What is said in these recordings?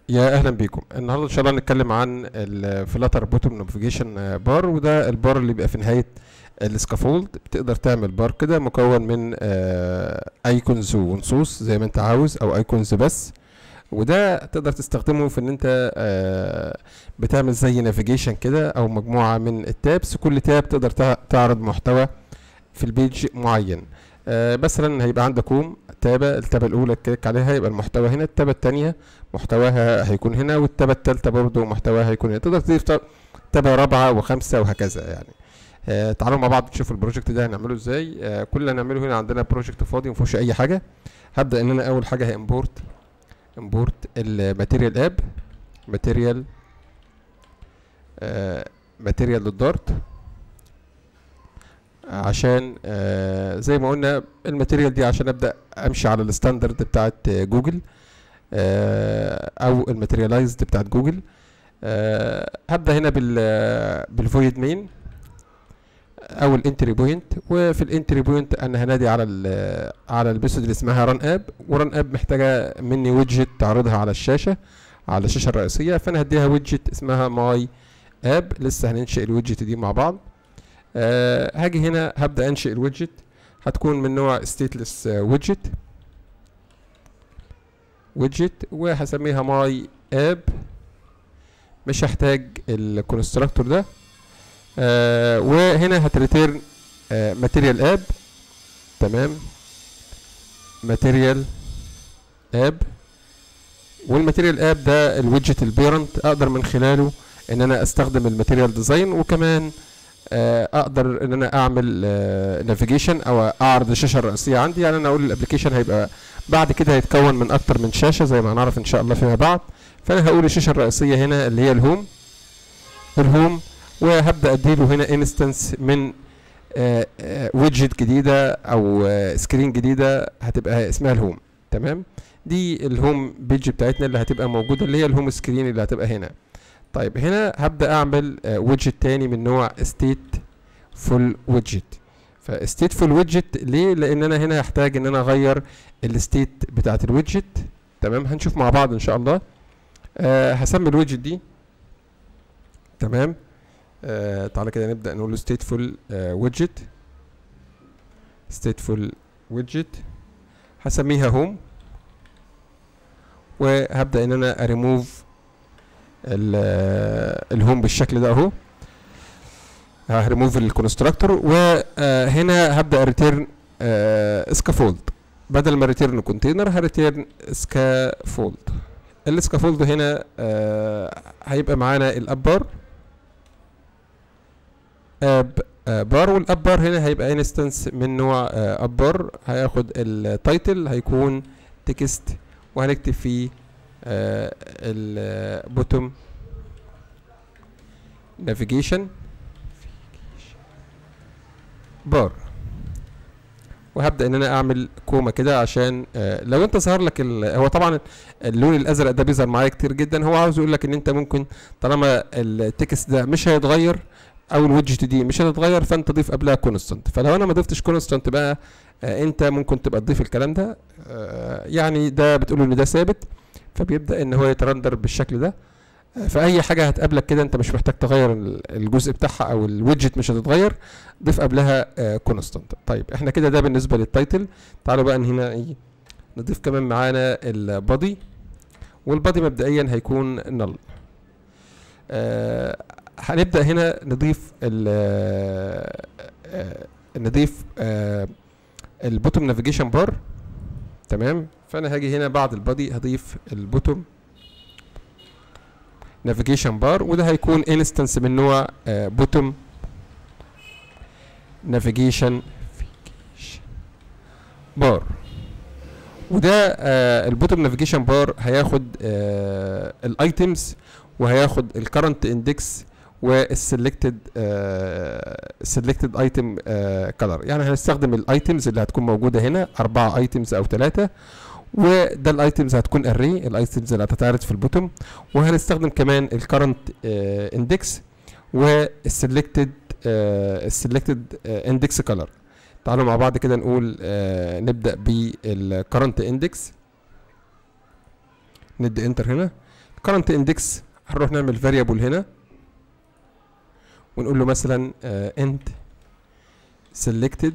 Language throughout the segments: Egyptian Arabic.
يا اهلا بيكم النهارده ان شاء الله هنتكلم عن الفلاتر بوتوم نافيجيشن بار وده البار اللي بيبقى في نهايه السكافولد بتقدر تعمل بار كده مكون من ايكونز ونصوص زي ما انت عاوز او ايكونز بس وده تقدر تستخدمه في ان انت آه، بتعمل زي نافيجيشن كده او مجموعه من التابس كل تاب تقدر تع- تعرض محتوى في البيج معين آه، مثلا هيبقى عندك هوم تابة التابة الأولى كليك عليها يبقى المحتوى هنا التابة التانية محتواها هيكون هنا والتابة التالتة برضو محتواها هيكون هنا تقدر تضيف تا- تابة رابعة وخمسة وهكذا يعني آه تعالوا مع بعض نشوف البروجكت ده هنعمله ازاي آه كل اللي هنعمله هنا عندنا بروجكت فاضي مفيهوش أي حاجة هبدأ إن أنا أول حاجة هامبورت امبورت الماتيريال اب ماتيريال ماتيريال للدارت عشان آه زي ما قلنا الماتيريال دي عشان ابدا امشي على الستاندرد بتاعت آه، جوجل آه او الماتيريالايزد بتاعت جوجل آه هبدا هنا بال بالفويد مين او الانتري بوينت وفي الانتري بوينت انا هنادي على ال على الميثود اللي اسمها ران اب وران اب محتاجه مني ويدجت تعرضها على الشاشه على الشاشه الرئيسيه فانا هديها ويدجت اسمها ماي اب لسه هننشئ الويدجت دي مع بعض آه هاجي هنا هبدا انشئ الويدجت هتكون من نوع stateless ويدجت ويدجت وهسميها ماي اب مش هحتاج الكونستراكتور ده آه وهنا هتريتيرن ماتيريال اب تمام ماتيريال اب والماتيريال اب ده الويدجت البيرنت اقدر من خلاله ان انا استخدم الماتيريال ديزاين وكمان آه، اقدر ان انا اعمل نافيجيشن او اعرض الشاشه الرئيسيه عندي يعني انا اقول الابلكيشن هيبقى بعد كده هيتكون من اكتر من شاشه زي ما هنعرف ان شاء الله فيما بعد فانا هقول الشاشه الرئيسيه هنا اللي هي الهوم الهوم وهبدا اديله هنا انستنس من ويدجت جديده او سكرين جديده هتبقى اسمها الهوم تمام دي الهوم بيج بتاعتنا اللي هتبقى موجوده اللي هي الهوم سكرين اللي هتبقى هنا طيب هنا هبدا اعمل ويدجت تاني من نوع ستيت فول ويدجت فستيت فول ويدجت ليه لان انا هنا هحتاج ان انا اغير الستيت بتاعت الويدجت تمام هنشوف مع بعض ان شاء الله آه هسمي الويدجت دي تمام آه تعالى كده نبدا نقول له stateful ويدجت stateful ويدجت هسميها هوم وهبدا ان انا اريموف الهوم بالشكل ده اهو هريموف الكونستراكتور وهنا هبدا ريتيرن سكافولد بدل ما ريتيرن كونتينر هريتيرن سكافولد السكافولد هنا آه، هيبقى معانا الاب بار اب آه، بار والاب بار هنا هيبقى انستنس من نوع آه، اب بار هياخد التايتل هيكون تكست وهنكتب فيه البوتوم نافيجيشن بار وهبدا ان انا اعمل كوما كده عشان آه لو انت ظهر لك ال- هو طبعا اللون الازرق ده بيظهر معايا كتير جدا هو عاوز يقول لك ان انت ممكن طالما التكست ده مش هيتغير او الويدجت دي مش هتتغير فانت ضيف قبلها كونستانت فلو انا ما ضفتش كونستانت بقى آه انت ممكن تبقى تضيف الكلام ده آه يعني ده بتقول ان ده ثابت فبيبدا ان هو يترندر بالشكل ده آه، فاي حاجه هتقابلك كده انت مش محتاج تغير ال- الجزء بتاعها او الويدجت مش هتتغير ضيف قبلها كونستانت طيب احنا كده ده بالنسبه للتايتل تعالوا بقى هنا ايه نضيف كمان معانا البادي والبادي مبدئيا هيكون نل آه هنبدا هنا نضيف ال آه نضيف آه البوتوم نافيجيشن بار تمام فانا هاجي هنا بعد البادي هضيف البوتوم نافيجيشن بار وده هيكون انستنس من نوع بوتوم نافيجيشن بار وده آه البوتوم نافيجيشن بار هياخد آه الايتمز وهياخد الكرنت اندكس والسلكتد سلكتد ايتم كلر يعني هنستخدم الايتمز اللي هتكون موجوده هنا اربعه ايتمز او ثلاثه وده الايتمز هتكون اري الايتمز اللي هتتعرض في البوتوم وهنستخدم كمان الكرنت اندكس والسلكتد السلكتد اندكس كلر تعالوا مع بعض كده نقول آه نبدا بالكرنت اندكس ندي انتر هنا current index هنروح نعمل variable هنا ونقول له مثلا آه int selected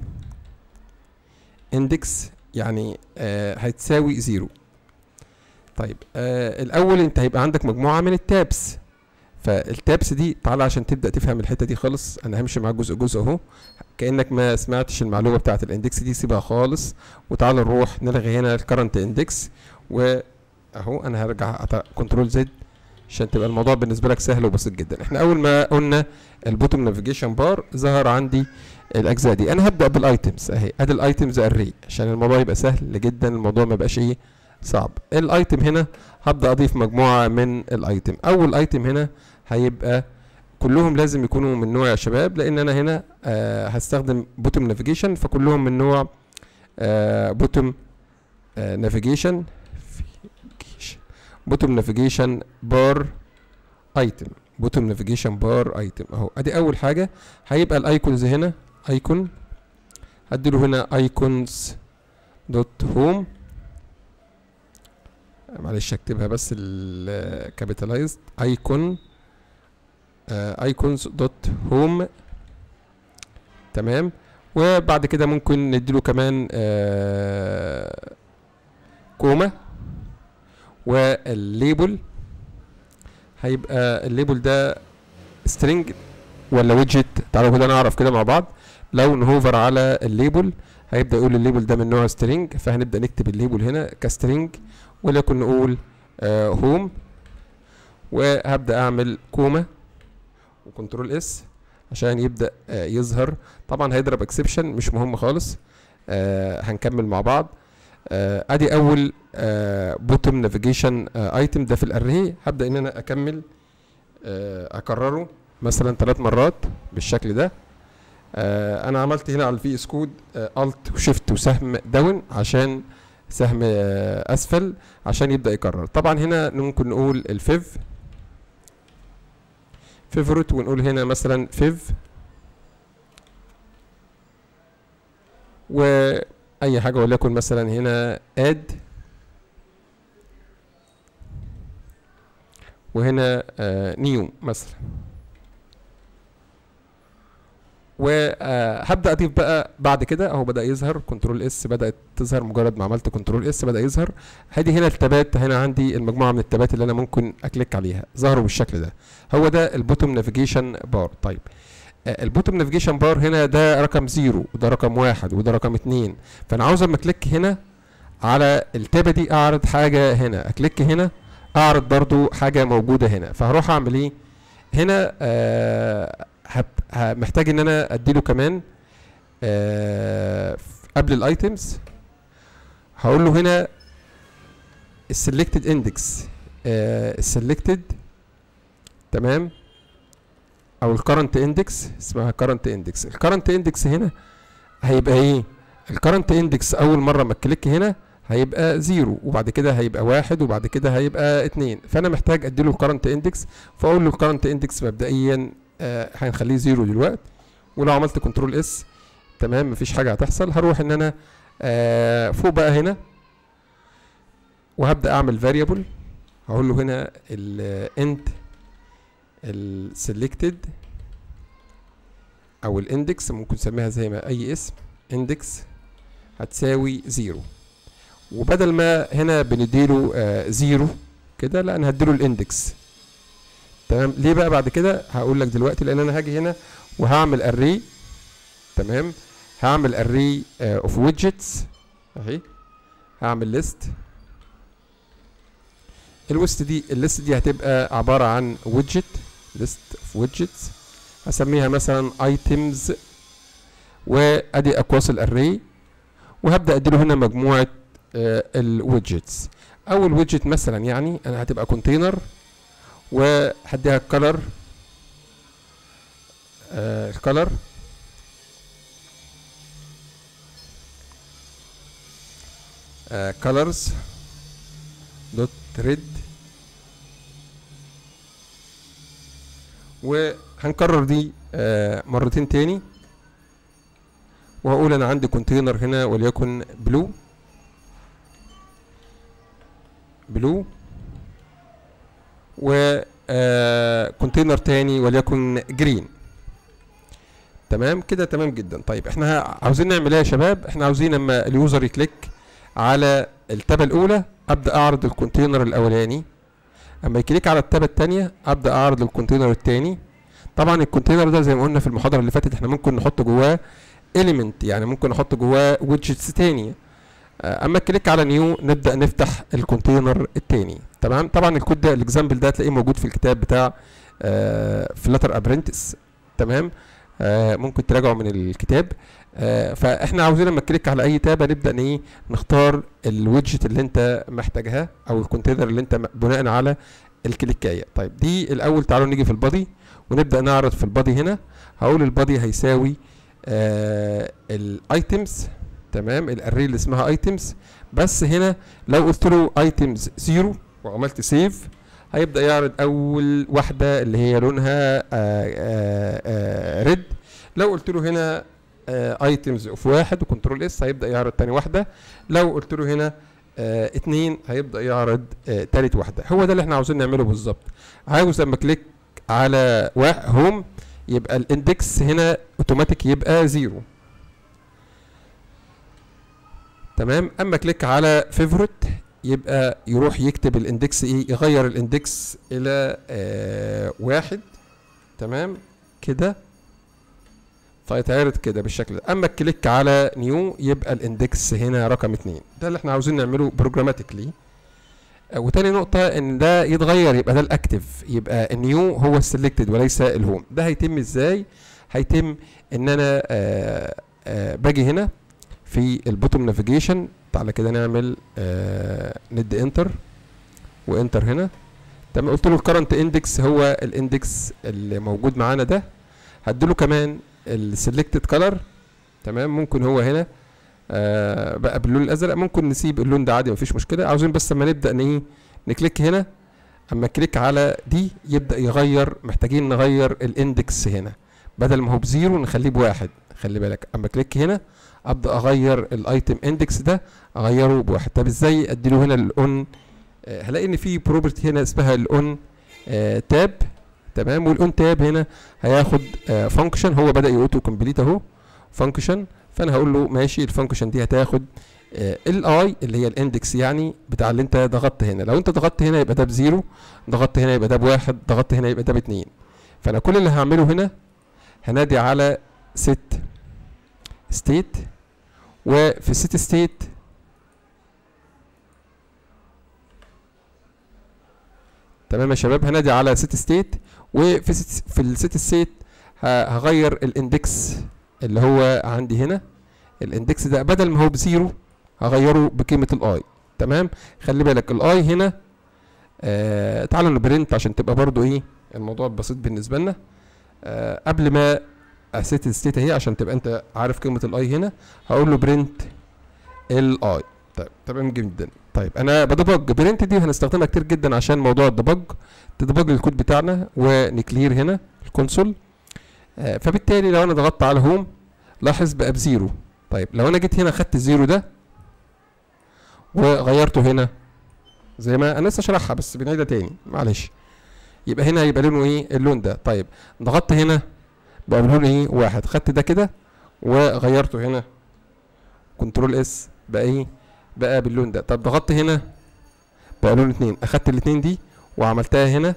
index يعني آه هتساوي زيرو طيب آه الاول انت هيبقى عندك مجموعه من التابس فالتابس دي تعالى عشان تبدا تفهم الحته دي خالص انا همشي معاك جزء جزء اهو كانك ما سمعتش المعلومه بتاعه الاندكس دي سيبها خالص وتعالى نروح نلغي هنا الكرنت اندكس واهو انا هرجع كنترول زد عشان تبقى الموضوع بالنسبه لك سهل وبسيط جدا احنا اول ما قلنا البوتوم نافيجيشن بار ظهر عندي الاجزاء دي انا هبدا بالايتمز اهي ادي الايتمز اري عشان الموضوع يبقى سهل جدا الموضوع ما يبقاش ايه صعب الايتم هنا هبدا اضيف مجموعه من الايتم اول ايتم هنا هيبقى كلهم لازم يكونوا من نوع يا شباب لان انا هنا آه هستخدم بوتوم نافيجيشن فكلهم من نوع آه بوتوم نافيجيشن بوتوم نافيجيشن بار ايتم بوتوم نافيجيشن بار ايتم اهو ادي اول حاجه هيبقى الايكونز هنا ايكون هديله هنا ايكونز دوت هوم معلش اكتبها بس الكابيتالايزد ايكون ايكونز دوت هوم تمام وبعد كده ممكن نديله كمان آه كوما والليبل هيبقى الليبل ده سترينج ولا ويدجت تعالوا كده نعرف كده مع بعض لو نهوفر على الليبل هيبدا يقول الليبل ده من نوع سترينج فهنبدا نكتب الليبل هنا كسترينج ولكن نقول آه هوم وهبدا اعمل كوما وكنترول اس عشان يبدا آه يظهر طبعا هيضرب اكسبشن مش مهم خالص آه هنكمل مع بعض آه ادي اول بوتوم نافيجيشن ايتم ده في الاري هبدا ان انا اكمل آه اكرره مثلا ثلاث مرات بالشكل ده آه انا عملت هنا على الفي اس كود الت وشيفت وسهم داون عشان سهم آه اسفل عشان يبدا يكرر طبعا هنا ممكن نقول الفيف فيفورت ونقول هنا مثلا فيف واي حاجه وليكن مثلا هنا اد وهنا آه نيو مثلا وهبدا اضيف بقى بعد كده اهو بدا يظهر كنترول اس بدات تظهر مجرد ما عملت كنترول اس بدا يظهر هادي هنا التابات هنا عندي المجموعه من التابات اللي انا ممكن اكليك عليها ظهروا بالشكل ده هو ده البوتوم نافيجيشن بار طيب آه البوتوم نافيجيشن بار هنا ده رقم زيرو وده رقم واحد وده رقم اتنين فانا عاوز اما اكليك هنا على التابه دي اعرض حاجه هنا اكليك هنا اعرض برضو حاجه موجوده هنا فهروح اعمل ايه هنا آه محتاج ان انا اديله كمان آه قبل الايتمز هقول له هنا السلكتد اندكس السلكتد تمام او الكرنت اندكس اسمها كرنت اندكس الكرنت اندكس هنا هيبقى ايه الكرنت اندكس اول مره ما تكليك هنا هيبقى زيرو وبعد كده هيبقى واحد وبعد كده هيبقى اتنين فانا محتاج اديله الكرنت اندكس فاقول له الكرنت اندكس مبدئيا آه هنخليه زيرو دلوقتي ولو عملت كنترول اس تمام مفيش حاجه هتحصل هروح ان انا آه فوق بقى هنا وهبدا اعمل فاريبل هقول له هنا الانت السلكتد او الاندكس ممكن نسميها زي ما اي اسم اندكس هتساوي زيرو وبدل ما هنا بنديله آه زيرو كده لا انا هديله الاندكس تمام ليه بقى بعد كده هقول لك دلوقتي لان انا هاجي هنا وهعمل اري تمام هعمل اري اوف ويدجتس اهي هعمل ليست الويست دي الليست دي هتبقى عباره عن ويدجت ليست اوف ويدجتس هسميها مثلا ايتمز وادي اقواس الاري وهبدا اديله هنا مجموعه الويدجتس اول ويدجت مثلا يعني انا هتبقى كونتينر وهديها الكلر آه الكلر آه colors دوت ريد وهنكرر دي آه مرتين تاني وهقول انا عندي كونتينر هنا وليكن بلو بلو و كونتينر تاني وليكن جرين تمام كده تمام جدا طيب احنا عاوزين نعمل ايه يا شباب احنا عاوزين اما اليوزر يكليك على التابة الاولى ابدا اعرض الكونتينر الاولاني اما يكليك على التابة التانية ابدا اعرض الكونتينر التاني طبعا الكونتينر ده زي ما قلنا في المحاضرة اللي فاتت احنا ممكن نحط جواه element يعني ممكن نحط جواه widgets تاني اما كليك على نيو نبدا نفتح الكونتينر التاني تمام طبعا الكود ده الاكزامبل ده هتلاقيه موجود في الكتاب بتاع فلاتر ابرنتس تمام آه ممكن تراجعوا من الكتاب آه فاحنا عاوزين لما كليك على اي تابه نبدا ايه نختار الويدجت اللي انت محتاجها او الكونتينر اللي انت بناء على الكليكايه طيب دي الاول تعالوا نيجي في البادي ونبدا نعرض في البادي هنا هقول البادي هيساوي آه الايتمز تمام الاري اللي اسمها ايتمز بس هنا لو قلت له ايتمز زيرو وعملت سيف هيبدا يعرض اول واحده اللي هي لونها ريد لو قلت له هنا ايتمز اوف واحد وكنترول اس هيبدا يعرض تاني واحده لو قلت له هنا آه اتنين هيبدا يعرض آه تالت واحده هو ده اللي احنا عاوزين نعمله بالظبط عاوز لما كليك على هوم يبقى الاندكس هنا اوتوماتيك يبقى زيرو تمام اما كليك على فيفورت يبقى يروح يكتب الاندكس ايه يغير الاندكس الى آه واحد تمام كده فيتعرض كده بالشكل ده اما كليك على نيو يبقى الاندكس هنا رقم اتنين ده اللي احنا عاوزين نعمله بروجراماتيكلي آه وتاني نقطة ان ده يتغير يبقى ده الاكتف يبقى النيو هو السلكتد وليس الهوم ده هيتم ازاي هيتم ان انا آه آه باجي هنا في البوتوم نافيجيشن تعالى كده نعمل آه ندي انتر وانتر هنا تمام قلت له الكرنت اندكس هو الاندكس اللي موجود معانا ده هديله كمان السلكتد كلر تمام ممكن هو هنا آه بقى باللون الازرق ممكن نسيب اللون ده عادي مفيش مشكله عاوزين بس اما نبدا ايه نكليك هنا اما كليك على دي يبدا يغير محتاجين نغير الاندكس هنا بدل ما هو بزيرو نخليه بواحد خلي بالك اما كليك هنا ابدا اغير الايتم اندكس ده اغيره بواحد طب ازاي اديله هنا الاون آه هلاقي ان في بروبرتي هنا اسمها الاون آه تاب تمام والاون تاب هنا هياخد آه فانكشن هو بدا يوتو كومبليت اهو فانكشن فانا هقول له ماشي الفانكشن دي هتاخد الاي اللي هي الاندكس يعني بتاع اللي انت ضغطت هنا لو انت ضغطت هنا يبقى ده بزيرو ضغطت هنا يبقى ده بواحد ضغطت هنا يبقى ده باتنين فانا كل اللي هعمله هنا هنادي على ست ستيت وفي الست ستيت تمام يا شباب هنادي على ست ستيت وفي ست في الست ستيت هغير الاندكس اللي هو عندي هنا الاندكس ده بدل ما هو بزيرو هغيره بقيمه الاي تمام خلي بالك الاي هنا آه تعالوا نبرنت عشان تبقى برضو ايه الموضوع بسيط بالنسبه لنا آه قبل ما اسيت ستيت اهي عشان تبقى انت عارف قيمه الاي هنا هقول له برنت الاي طيب تمام جدا طيب انا بدبج برنت دي هنستخدمها كتير جدا عشان موضوع الدبج تدبج الكود بتاعنا ونكلير هنا الكونسول آه فبالتالي لو انا ضغطت على هوم لاحظ بقى بزيرو طيب لو انا جيت هنا خدت الزيرو ده وغيرته هنا زي ما انا لسه شرحها بس بنعيدها تاني معلش يبقى هنا يبقى لونه ايه اللون ده طيب ضغطت هنا بقى باللون ايه واحد خدت ده كده وغيرته هنا كنترول اس بقى ايه بقى باللون ده طب ضغطت هنا بقى لون اتنين اخدت الاتنين دي وعملتها هنا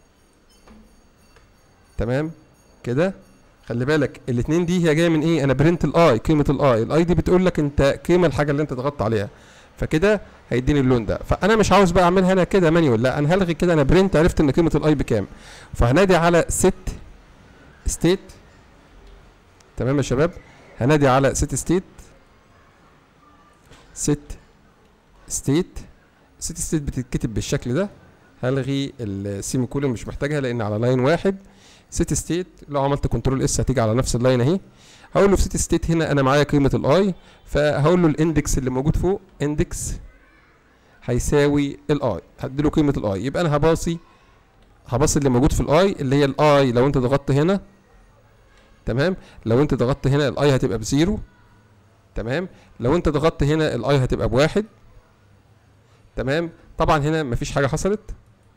تمام كده خلي بالك الاتنين دي هي جايه من ايه انا برنت الاي قيمه الاي الاي دي بتقول لك انت قيمه الحاجه اللي انت ضغطت عليها فكده هيديني اللون ده فانا مش عاوز بقى اعملها انا كده مانيوال لا انا هلغي كده انا برنت عرفت ان قيمه الاي بكام فهنادي على ست ستيت تمام يا شباب هنادي على ست ستيت ست ستيت ست ستيت بتتكتب بالشكل ده هلغي السيمي كولون مش محتاجها لان على لاين واحد ست ستيت لو عملت كنترول اس هتيجي على نفس اللاين اهي هقول له في ست ستيت هنا انا معايا قيمه الاي فهقول له الاندكس اللي موجود فوق اندكس هيساوي الاي هديله قيمه الاي يبقى انا هباصي هباصي اللي موجود في الاي اللي هي الاي لو انت ضغطت هنا تمام لو انت ضغطت هنا الاي هتبقى بزيرو تمام لو انت ضغطت هنا الاي هتبقى بواحد تمام طبعا هنا مفيش حاجه حصلت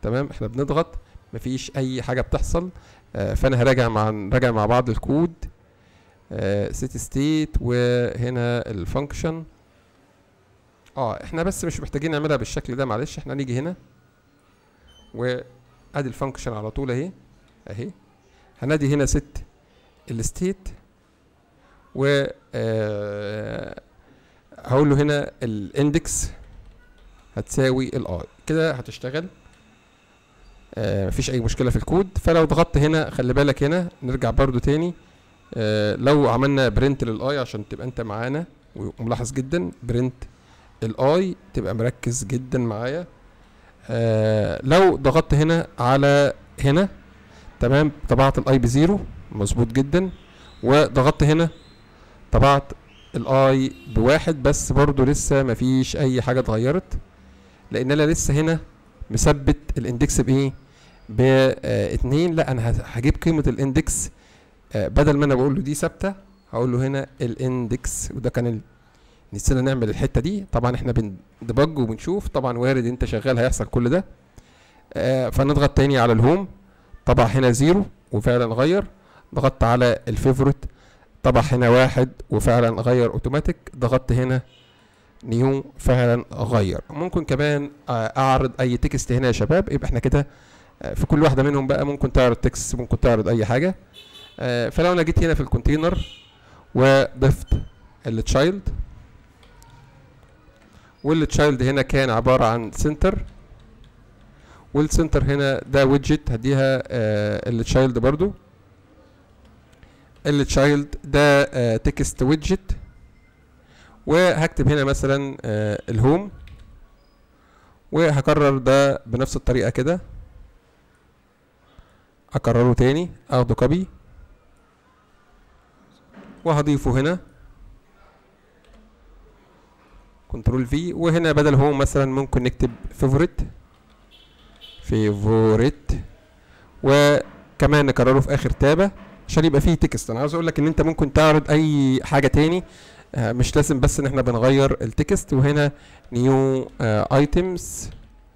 تمام احنا بنضغط مفيش اي حاجه بتحصل آه، فانا هراجع مع نراجع مع بعض الكود سيت ستيت وهنا الفانكشن اه احنا بس مش محتاجين نعملها بالشكل ده معلش احنا نيجي هنا وادي الفانكشن على طول اهي اهي هنادي هنا ست الستيت و آه، هقول له هنا الاندكس هتساوي الاي كده هتشتغل آه، مفيش اي مشكله في الكود فلو ضغطت هنا خلي بالك هنا نرجع برضو تاني آه، لو عملنا برنت للاي عشان تبقى انت معانا وملاحظ جدا برنت الاي تبقى مركز جدا معايا آه، لو ضغطت هنا على هنا تمام طبعت الاي بزيرو مظبوط جدا وضغطت هنا طبعت الاي بواحد بس برضو لسه مفيش اي حاجه اتغيرت لان انا لسه هنا مثبت الاندكس بايه باتنين لا انا ه- هجيب قيمه الاندكس آه، بدل ما انا بقول له دي ثابته هقول له هنا الاندكس وده كان ال... نسينا نعمل الحته دي طبعا احنا بندبج وبنشوف طبعا وارد انت شغال هيحصل كل ده آه، فنضغط تاني على الهوم طبع هنا زيرو وفعلا غير ضغطت على الفيفوريت طبع هنا واحد وفعلا غير اوتوماتيك ضغطت هنا نيو فعلا غير ممكن كمان آه، اعرض اي تكست هنا يا شباب يبقى احنا كده آه، في كل واحده منهم بقى ممكن تعرض تكست ممكن تعرض اي حاجه آه، فلو انا جيت هنا في الكونتينر وضفت التشايلد والتشايلد هنا كان عباره عن سنتر والسنتر هنا ده ويدجت هديها التشايلد برضو التشايلد ده تكست ويدجت وهكتب هنا مثلا آه، الهوم وهكرر ده بنفس الطريقة كده اكرره تاني اخده كوبي وهضيفه هنا كنترول في وهنا بدل هوم مثلا ممكن نكتب فيفوريت فيفوريت وكمان نكرره في اخر تابة عشان يبقى فيه تكست انا عاوز اقول لك ان انت ممكن تعرض اي حاجة تاني آه، مش لازم بس ان احنا بنغير التكست وهنا نيو ايتمز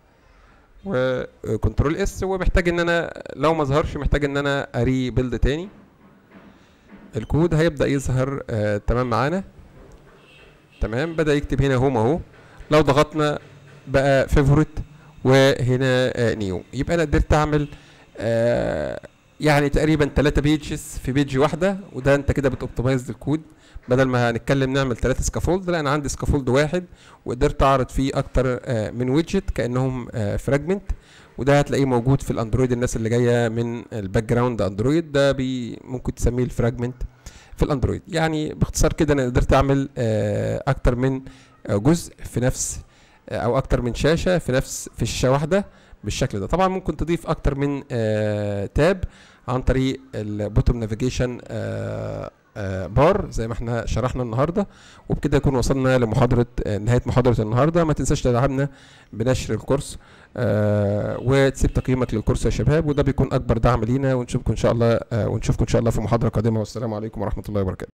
وكنترول اس ومحتاج ان انا لو ما ظهرش محتاج ان انا اري بيلد تاني الكود هيبدا يظهر آه تمام معانا تمام بدا يكتب هنا هوم اهو لو ضغطنا بقى فيفوريت وهنا آه نيو يبقى انا قدرت اعمل آه يعني تقريبا 3 بيجز في بيج واحده وده انت كده بتوبتمايز الكود بدل ما هنتكلم نعمل ثلاثة سكافولد لا انا عندي سكافولد واحد وقدرت اعرض فيه اكتر آه، من ويدجت كانهم فراجمنت وده هتلاقيه موجود في الاندرويد الناس اللي جايه من الباك جراوند اندرويد ده بي ممكن تسميه الفراجمنت في الاندرويد يعني باختصار كده انا قدرت اعمل آه، اكتر من آه، جزء في نفس آه، او اكتر من شاشه في نفس في شاشه واحده بالشكل ده طبعا ممكن تضيف اكتر من آه، تاب عن طريق البوتوم نافيجيشن بار زي ما احنا شرحنا النهارده وبكده يكون وصلنا لمحاضره آه، نهايه محاضره النهارده ما تنساش تدعمنا بنشر الكورس آه وتسيب تقييمك للكورس يا شباب وده بيكون اكبر دعم لينا ونشوفكم ان شاء الله آه ونشوفكم ان شاء الله في محاضره قادمه والسلام عليكم ورحمه الله وبركاته